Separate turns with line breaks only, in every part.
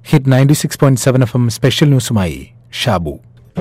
hit ninety six point seven F M special ന്യൂസുമായി Shabu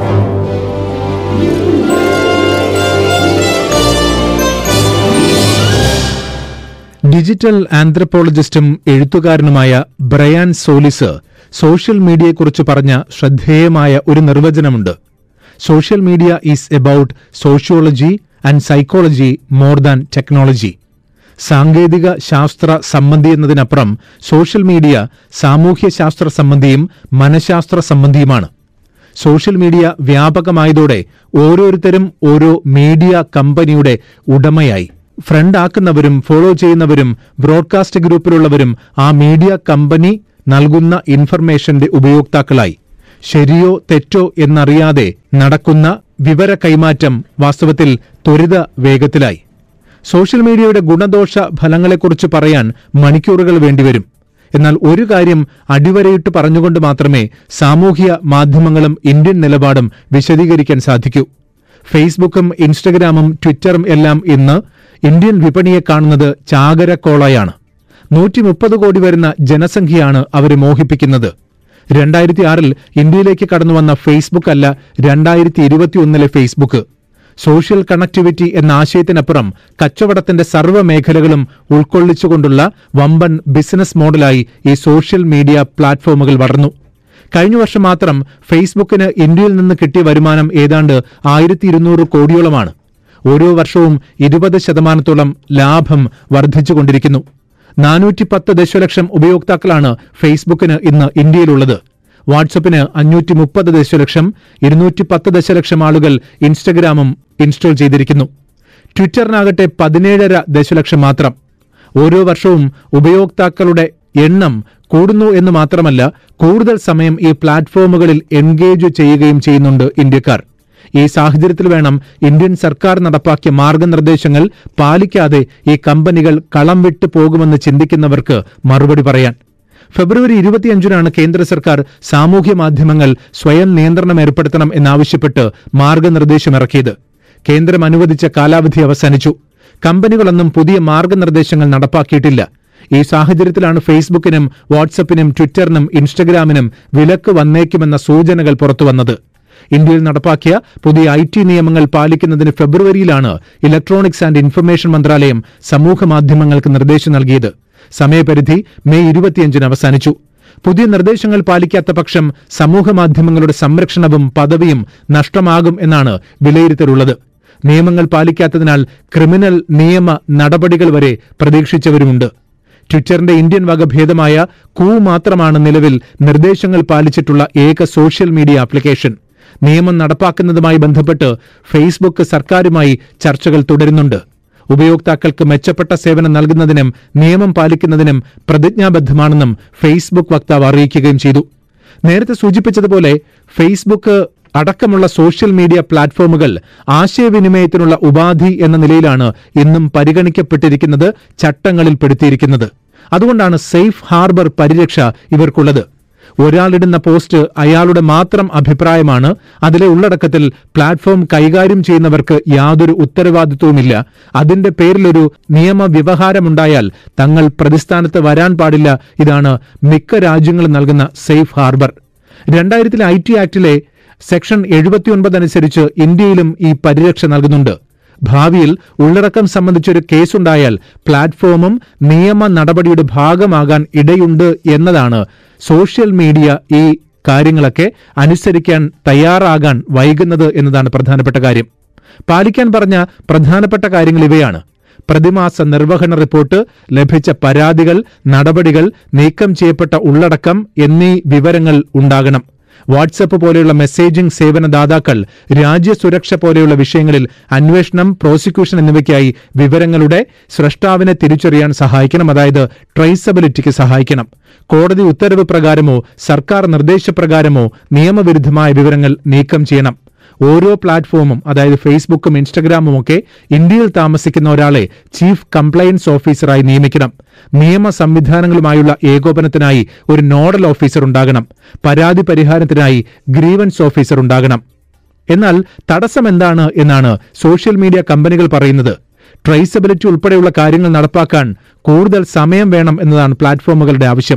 digital ആന്ത്രപ്പോളജിസ്റ്റും എഴുത്തുകാരനുമായ ബ്രയാൻ സോലിസ് സോഷ്യൽ മീഡിയയെക്കുറിച്ച് പറഞ്ഞ ശ്രദ്ധേയമായ ഒരു നിർവചനമുണ്ട് social media is about sociology and psychology more than technology സാങ്കേതിക ശാസ്ത്ര സംബന്ധി എന്നതിനപ്പുറം സോഷ്യൽ മീഡിയ സാമൂഹ്യ ശാസ്ത്ര സംബന്ധിയും മനഃശാസ്ത്ര സംബന്ധിയുമാണ് സോഷ്യൽ മീഡിയ വ്യാപകമായതോടെ ഓരോരുത്തരും ഓരോ മീഡിയ കമ്പനിയുടെ ഉടമയായി ഫ്രണ്ട് ആക്കുന്നവരും ഫോളോ ചെയ്യുന്നവരും ബ്രോഡ്കാസ്റ്റ് ഗ്രൂപ്പിലുള്ളവരും ആ മീഡിയ കമ്പനി നൽകുന്ന ഇൻഫർമേഷന്റെ ഉപയോക്താക്കളായി ശരിയോ തെറ്റോ എന്നറിയാതെ നടക്കുന്ന വിവര കൈമാറ്റം വാസ്തവത്തിൽ ത്വരിത വേഗത്തിലായി സോഷ്യൽ മീഡിയയുടെ ഗുണദോഷ ഫലങ്ങളെക്കുറിച്ച് പറയാൻ മണിക്കൂറുകൾ വേണ്ടിവരും എന്നാൽ ഒരു കാര്യം അടിവരയിട്ട് പറഞ്ഞുകൊണ്ട് മാത്രമേ സാമൂഹ്യ മാധ്യമങ്ങളും ഇന്ത്യൻ നിലപാടും വിശദീകരിക്കാൻ സാധിക്കൂ ഫേസ്ബുക്കും ഇൻസ്റ്റഗ്രാമും ട്വിറ്ററും എല്ലാം ഇന്ന് ഇന്ത്യൻ വിപണിയെ കാണുന്നത് ചാകരക്കോളയാണ് നൂറ്റി മുപ്പത് കോടി വരുന്ന ജനസംഖ്യയാണ് അവരെ മോഹിപ്പിക്കുന്നത് രണ്ടായിരത്തി ആറിൽ ഇന്ത്യയിലേക്ക് കടന്നുവന്ന ഫേസ്ബുക്ക് അല്ല രണ്ടായിരത്തി ഇരുപത്തിയൊന്നിലെ ഫേസ്ബുക്ക് സോഷ്യൽ കണക്ടിവിറ്റി എന്ന ആശയത്തിനപ്പുറം കച്ചവടത്തിന്റെ സർവ്വ മേഖലകളും ഉൾക്കൊള്ളിച്ചുകൊണ്ടുള്ള വമ്പൻ ബിസിനസ് മോഡലായി ഈ സോഷ്യൽ മീഡിയ പ്ലാറ്റ്ഫോമുകൾ വളർന്നു കഴിഞ്ഞ വർഷം മാത്രം ഫേസ്ബുക്കിന് ഇന്ത്യയിൽ നിന്ന് കിട്ടിയ വരുമാനം ഏതാണ്ട് ആയിരത്തി ഇരുന്നൂറ് കോടിയോളമാണ് ഓരോ വർഷവും ഇരുപത് ശതമാനത്തോളം ലാഭം വർദ്ധിച്ചുകൊണ്ടിരിക്കുന്നു നാനൂറ്റി പത്ത് ദശലക്ഷം ഉപയോക്താക്കളാണ് ഫേസ്ബുക്കിന് ഇന്ന് ഇന്ത്യയിലുള്ളത് വാട്സപ്പിന് അഞ്ഞൂറ്റി മുപ്പത് ദശലക്ഷം ഇരുന്നൂറ്റി പത്ത് ദശലക്ഷം ആളുകൾ ഇൻസ്റ്റഗ്രാമും ഇൻസ്റ്റാൾ ചെയ്തിരിക്കുന്നു ട്വിറ്ററിനാകട്ടെ പതിനേഴര ദശലക്ഷം മാത്രം ഓരോ വർഷവും ഉപയോക്താക്കളുടെ എണ്ണം കൂടുന്നു എന്ന് മാത്രമല്ല കൂടുതൽ സമയം ഈ പ്ലാറ്റ്ഫോമുകളിൽ എൻഗേജ് ചെയ്യുകയും ചെയ്യുന്നുണ്ട് ഇന്ത്യക്കാർ ഈ സാഹചര്യത്തിൽ വേണം ഇന്ത്യൻ സർക്കാർ നടപ്പാക്കിയ മാർഗനിർദ്ദേശങ്ങൾ പാലിക്കാതെ ഈ കമ്പനികൾ കളം വിട്ടു പോകുമെന്ന് ചിന്തിക്കുന്നവർക്ക് മറുപടി പറയാൻ ഫെബ്രുവരി ഇരുപത്തിയഞ്ചിനാണ് കേന്ദ്ര സർക്കാർ സാമൂഹ്യ മാധ്യമങ്ങൾ സ്വയം നിയന്ത്രണം ഏർപ്പെടുത്തണം എന്നാവശ്യപ്പെട്ട് മാർഗനിർദ്ദേശമിറക്കിയത് കേന്ദ്രം അനുവദിച്ച കാലാവധി അവസാനിച്ചു കമ്പനികളൊന്നും പുതിയ മാർഗനിർദ്ദേശങ്ങൾ നടപ്പാക്കിയിട്ടില്ല ഈ സാഹചര്യത്തിലാണ് ഫേസ്ബുക്കിനും വാട്സപ്പിനും ട്വിറ്ററിനും ഇൻസ്റ്റഗ്രാമിനും വിലക്ക് വന്നേക്കുമെന്ന സൂചനകൾ പുറത്തുവന്നത് ഇന്ത്യയിൽ നടപ്പാക്കിയ പുതിയ ഐ ടി നിയമങ്ങൾ പാലിക്കുന്നതിന് ഫെബ്രുവരിയിലാണ് ഇലക്ട്രോണിക്സ് ആൻഡ് ഇൻഫർമേഷൻ മന്ത്രാലയം സമൂഹ മാധ്യമങ്ങൾക്ക് നിർദ്ദേശം നൽകിയത് സമയപരിധി മെയ് ഇരുപത്തിയഞ്ചിന് അവസാനിച്ചു പുതിയ നിർദ്ദേശങ്ങൾ പാലിക്കാത്ത പക്ഷം സമൂഹ മാധ്യമങ്ങളുടെ സംരക്ഷണവും പദവിയും നഷ്ടമാകും എന്നാണ് വിലയിരുത്തലുള്ളത് നിയമങ്ങൾ പാലിക്കാത്തതിനാൽ ക്രിമിനൽ നിയമ നടപടികൾ വരെ പ്രതീക്ഷിച്ചവരുമുണ്ട് ട്വിറ്ററിന്റെ ഇന്ത്യൻ വക ഭേദമായ കൂ മാത്രമാണ് നിലവിൽ നിർദ്ദേശങ്ങൾ പാലിച്ചിട്ടുള്ള ഏക സോഷ്യൽ മീഡിയ ആപ്ലിക്കേഷൻ നിയമം നടപ്പാക്കുന്നതുമായി ബന്ധപ്പെട്ട് ഫേസ്ബുക്ക് സർക്കാരുമായി ചർച്ചകൾ തുടരുന്നുണ്ട് ഉപയോക്താക്കൾക്ക് മെച്ചപ്പെട്ട സേവനം നൽകുന്നതിനും നിയമം പാലിക്കുന്നതിനും പ്രതിജ്ഞാബദ്ധമാണെന്നും ഫേസ്ബുക്ക് വക്താവ് അറിയിക്കുകയും ചെയ്തു നേരത്തെ സൂചിപ്പിച്ചതുപോലെ ഫേസ്ബുക്ക് അടക്കമുള്ള സോഷ്യൽ മീഡിയ പ്ലാറ്റ്ഫോമുകൾ ആശയവിനിമയത്തിനുള്ള ഉപാധി എന്ന നിലയിലാണ് ഇന്നും പരിഗണിക്കപ്പെട്ടിരിക്കുന്നത് ചട്ടങ്ങളിൽ പെടുത്തിയിരിക്കുന്നത് അതുകൊണ്ടാണ് സേഫ് ഹാർബർ പരിരക്ഷ ഇവർക്കുള്ളത് ഒരാളിടുന്ന പോസ്റ്റ് അയാളുടെ മാത്രം അഭിപ്രായമാണ് അതിലെ ഉള്ളടക്കത്തിൽ പ്ലാറ്റ്ഫോം കൈകാര്യം ചെയ്യുന്നവർക്ക് യാതൊരു ഉത്തരവാദിത്വവുമില്ല അതിന്റെ പേരിലൊരു നിയമവ്യവഹാരമുണ്ടായാൽ തങ്ങൾ പ്രതിസ്ഥാനത്ത് വരാൻ പാടില്ല ഇതാണ് മിക്ക രാജ്യങ്ങളും നൽകുന്ന സേഫ് ഹാർബർ രണ്ടായിരത്തിലെ ഐ ടി ആക്ടിലെ സെക്ഷൻ എഴുപത്തിയൊൻപത് അനുസരിച്ച് ഇന്ത്യയിലും ഈ പരിരക്ഷ നൽകുന്നുണ്ട് ഭാവിയിൽ ഉള്ളടക്കം സംബന്ധിച്ചൊരു കേസുണ്ടായാൽ പ്ലാറ്റ്ഫോമും നിയമ നടപടിയുടെ ഭാഗമാകാൻ ഇടയുണ്ട് എന്നതാണ് സോഷ്യൽ മീഡിയ ഈ കാര്യങ്ങളൊക്കെ അനുസരിക്കാൻ തയ്യാറാകാൻ വൈകുന്നത് എന്നതാണ് പ്രധാനപ്പെട്ട കാര്യം പാലിക്കാൻ പറഞ്ഞ പ്രധാനപ്പെട്ട കാര്യങ്ങൾ ഇവയാണ് പ്രതിമാസ നിർവഹണ റിപ്പോർട്ട് ലഭിച്ച പരാതികൾ നടപടികൾ നീക്കം ചെയ്യപ്പെട്ട ഉള്ളടക്കം എന്നീ വിവരങ്ങൾ ഉണ്ടാകണം വാട്സപ്പ് പോലെയുള്ള മെസ്സേജിംഗ് സേവനദാതാക്കൾ രാജ്യസുരക്ഷ പോലെയുള്ള വിഷയങ്ങളിൽ അന്വേഷണം പ്രോസിക്യൂഷൻ എന്നിവയ്ക്കായി വിവരങ്ങളുടെ സ്രഷ്ടാവിനെ തിരിച്ചറിയാൻ സഹായിക്കണം അതായത് ട്രേസബിലിറ്റിക്ക് സഹായിക്കണം കോടതി ഉത്തരവ് പ്രകാരമോ സർക്കാർ നിർദ്ദേശപ്രകാരമോ നിയമവിരുദ്ധമായ വിവരങ്ങൾ നീക്കം ചെയ്യണം ഓരോ പ്ലാറ്റ്ഫോമും അതായത് ഫേസ്ബുക്കും ഇൻസ്റ്റഗ്രാമും ഒക്കെ ഇന്ത്യയിൽ താമസിക്കുന്ന ഒരാളെ ചീഫ് കംപ്ലയൻസ് ഓഫീസറായി നിയമിക്കണം നിയമ സംവിധാനങ്ങളുമായുള്ള ഏകോപനത്തിനായി ഒരു നോഡൽ ഓഫീസർ ഉണ്ടാകണം പരാതി പരിഹാരത്തിനായി ഗ്രീവൻസ് ഓഫീസർ ഉണ്ടാകണം എന്നാൽ തടസ്സം എന്താണ് എന്നാണ് സോഷ്യൽ മീഡിയ കമ്പനികൾ പറയുന്നത് ട്രേസബിലിറ്റി ഉൾപ്പെടെയുള്ള കാര്യങ്ങൾ നടപ്പാക്കാൻ കൂടുതൽ സമയം വേണം എന്നതാണ് പ്ലാറ്റ്ഫോമുകളുടെ ആവശ്യം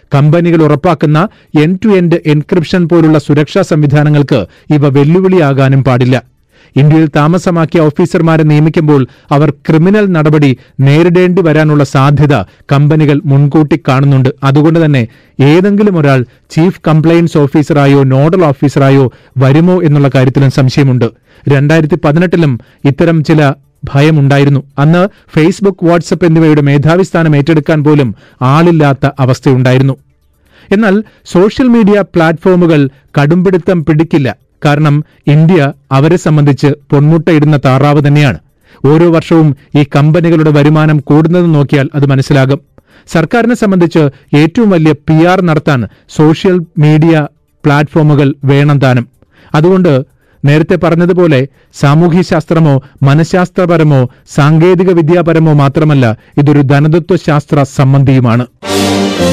കമ്പനികൾ ഉറപ്പാക്കുന്ന എൻ ടു എൻഡ് എൻക്രിപ്ഷൻ പോലുള്ള സുരക്ഷാ സംവിധാനങ്ങൾക്ക് ഇവ വെല്ലുവിളിയാകാനും പാടില്ല ഇന്ത്യയിൽ താമസമാക്കിയ ഓഫീസർമാരെ നിയമിക്കുമ്പോൾ അവർ ക്രിമിനൽ നടപടി നേരിടേണ്ടി വരാനുള്ള സാധ്യത കമ്പനികൾ മുൻകൂട്ടി കാണുന്നുണ്ട് അതുകൊണ്ട് തന്നെ ഏതെങ്കിലും ഒരാൾ ചീഫ് കംപ്ലയൻസ് ഓഫീസറായോ നോഡൽ ഓഫീസറായോ വരുമോ എന്നുള്ള കാര്യത്തിലും സംശയമുണ്ട് രണ്ടായിരത്തി പതിനെട്ടിലും ഇത്തരം ചില ഭയമുണ്ടായിരുന്നു അന്ന് ഫേസ്ബുക്ക് വാട്സപ്പ് എന്നിവയുടെ മേധാവി സ്ഥാനം ഏറ്റെടുക്കാൻ പോലും ആളില്ലാത്ത അവസ്ഥയുണ്ടായിരുന്നു എന്നാൽ സോഷ്യൽ മീഡിയ പ്ലാറ്റ്ഫോമുകൾ കടുംപിടുത്തം പിടിക്കില്ല കാരണം ഇന്ത്യ അവരെ സംബന്ധിച്ച് പൊന്മുട്ടയിടുന്ന താറാവ് തന്നെയാണ് ഓരോ വർഷവും ഈ കമ്പനികളുടെ വരുമാനം കൂടുന്നത് നോക്കിയാൽ അത് മനസ്സിലാകും സർക്കാരിനെ സംബന്ധിച്ച് ഏറ്റവും വലിയ പി നടത്താൻ സോഷ്യൽ മീഡിയ പ്ലാറ്റ്ഫോമുകൾ വേണം താനും അതുകൊണ്ട് നേരത്തെ പറഞ്ഞതുപോലെ സാമൂഹ്യശാസ്ത്രമോ മനഃശാസ്ത്രപരമോ സാങ്കേതിക വിദ്യാപരമോ മാത്രമല്ല ഇതൊരു ധനതത്വശാസ്ത്ര സംബന്ധിയുമാണ്